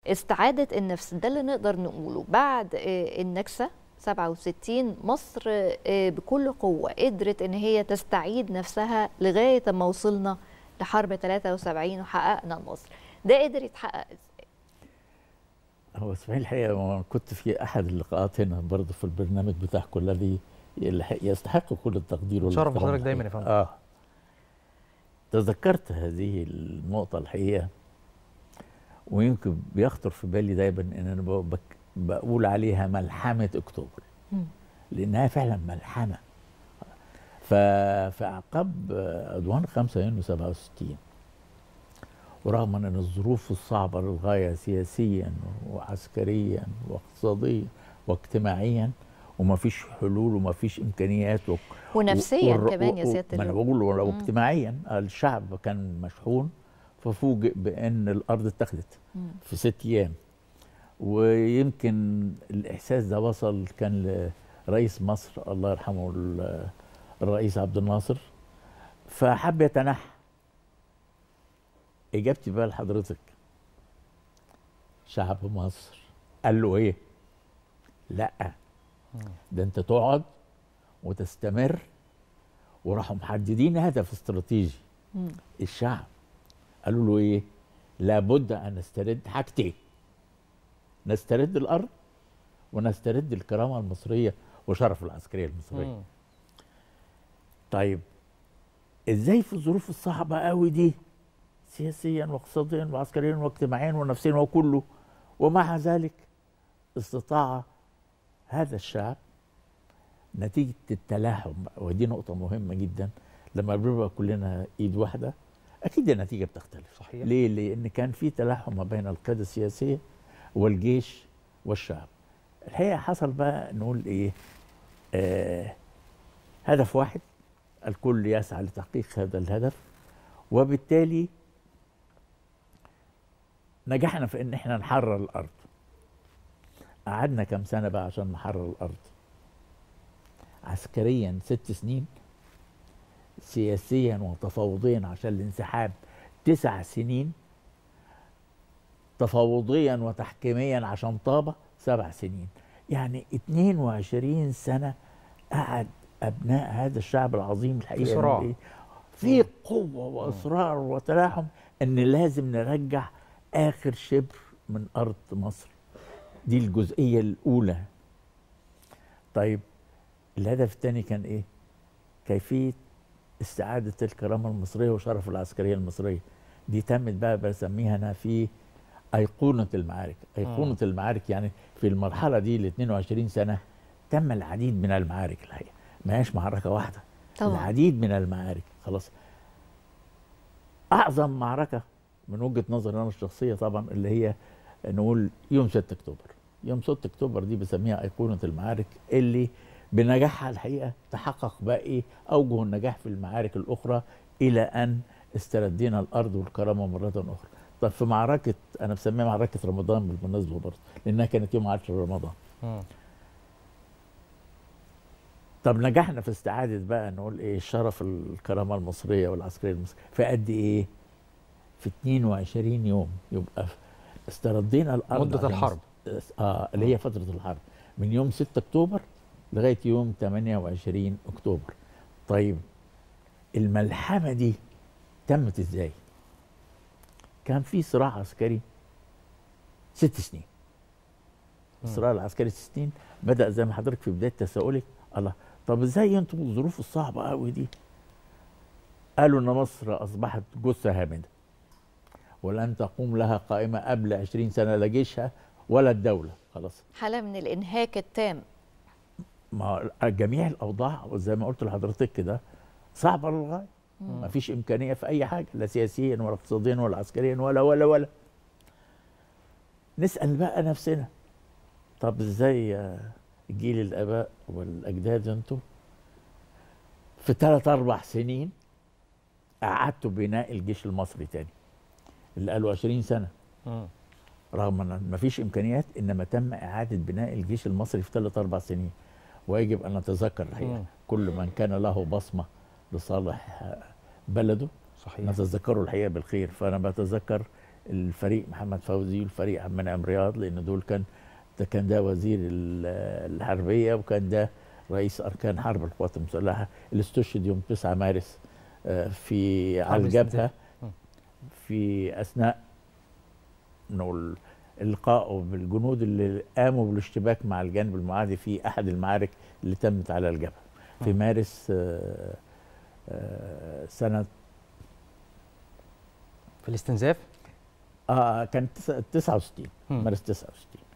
استعادة النفس ده اللي نقدر نقوله بعد آه، النكسة 67 مصر آه، بكل قوة قدرت ان هي تستعيد نفسها لغاية ما وصلنا لحرب 73 وحققنا النصر ده قدر يتحقق ازاي هو اسماعيل الحقيقه كنت في احد اللقاءات هنا برضه في البرنامج بتاعكم الذي يستحق كل التقدير شرف بحضرتك دايما يا فندم اه تذكرت هذه النقطة الحقيقة ويمكن بيخطر في بالي دايما ان انا بك بقول عليها ملحمة اكتوبر لانها فعلا ملحمة ففي اعقاب عدوان 5 يونيو 67 ورغم ان الظروف الصعبة للغاية سياسيا وعسكريا واقتصاديا واجتماعيا وما فيش حلول وما فيش امكانيات و... ونفسيا و... كمان يا سياده ما انا بقول واجتماعيا الشعب كان مشحون ففوجئ بان الارض اتخذت في ست ايام ويمكن الاحساس ده وصل كان لرئيس مصر الله يرحمه الرئيس عبد الناصر فحب يتنحى اجابتي بقى لحضرتك شعب مصر قال له ايه لا ده انت تقعد وتستمر وراحوا محددين هدف استراتيجي مم. الشعب قالوا له ايه لابد ان نسترد حاجتين نسترد الارض ونسترد الكرامه المصريه وشرف العسكريه المصريه مم. طيب ازاي في الظروف الصعبه قوي دي سياسيا واقتصاديا وعسكريا واجتماعيا ونفسيا وكله ومع ذلك استطاع هذا الشعب نتيجة التلاحم ودي نقطة مهمة جدا لما بنبقى كلنا ايد واحدة اكيد النتيجة بتختلف صحيح ليه؟ لان كان في تلاحم ما بين القيادة السياسية والجيش والشعب الحقيقة حصل بقى نقول ايه آه هدف واحد الكل يسعى لتحقيق هذا الهدف وبالتالي نجحنا في ان احنا نحرر الارض قعدنا كام سنة بقى عشان نحرر الأرض عسكريا ست سنين سياسيا وتفاوضيا عشان الانسحاب تسع سنين تفاوضيا وتحكيميا عشان طابة سبع سنين يعني 22 سنة قعد أبناء هذا الشعب العظيم الحقيقة في صراع في قوة وإصرار وتلاحم إن لازم نرجع آخر شبر من أرض مصر دي الجزئية الأولى طيب الهدف الثاني كان إيه؟ كيفية استعادة الكرامة المصرية وشرف العسكرية المصرية دي تمت بقى بسميها أنا في أيقونة المعارك أيقونة م. المعارك يعني في المرحلة دي ال 22 سنة تم العديد من المعارك الحقيقة ما هيش معركة واحدة طبعا. العديد من المعارك خلاص أعظم معركة من وجهة نظري أنا الشخصية طبعا اللي هي نقول يوم 6 أكتوبر يوم 6 اكتوبر دي بسميها ايقونه المعارك اللي بنجاحها الحقيقه تحقق باقي اوجه النجاح في المعارك الاخرى الى ان استردينا الارض والكرامه مره اخرى. طب في معركه انا بسميها معركه رمضان بالمناسبه برضه لانها كانت يوم 10 رمضان. طب نجحنا في استعاده بقى نقول ايه شرف الكرامه المصريه والعسكريه المصريه في قد ايه؟ في 22 يوم يبقى استردينا الارض مده الحرب اه اللي هي فتره الحرب من يوم 6 اكتوبر لغايه يوم 28 اكتوبر طيب الملحمه دي تمت ازاي كان في صراع عسكري ست سنين الصراع العسكري ست سنين بدا زي ما حضرتك في بدايه تساؤلك الله طب ازاي انتم الظروف الصعبه قوي دي قالوا ان مصر اصبحت جثه هامده ولن تقوم لها قائمه قبل 20 سنه لا جيشها ولا الدوله خلاص حاله من الانهاك التام ما جميع الاوضاع زي ما قلت لحضرتك كده صعبه للغايه ما فيش امكانيه في اي حاجه لا سياسيا ولا اقتصاديا ولا عسكريا ولا ولا ولا نسال بقى نفسنا طب ازاي جيل الاباء والاجداد انتوا في ثلاث اربع سنين اعدتوا بناء الجيش المصري تاني اللي قالوا 20 سنه رغم ان ما فيش امكانيات انما تم اعاده بناء الجيش المصري في ثلاث اربع سنين ويجب ان نتذكر الحقيقه كل من كان له بصمه لصالح بلده صحيح نتذكره الحقيقه بالخير فانا بتذكر الفريق محمد فوزي والفريق عبد المنعم رياض لان دول كان ده كان ده وزير ال- الحربيه وكان ده رئيس اركان حرب القوات المسلحه اللي استشهد يوم 9 مارس آه، في على حرب الجبهه الاستنزاف. مم. في اثناء انه ال- القائه بالجنود اللي قاموا بالاشتباك مع الجانب المعادي في احد المعارك اللي تمت على الجبهه في مم. مارس آه، آه، سنه في الاستنزاف اه كانت تس- 69 مم. مارس 69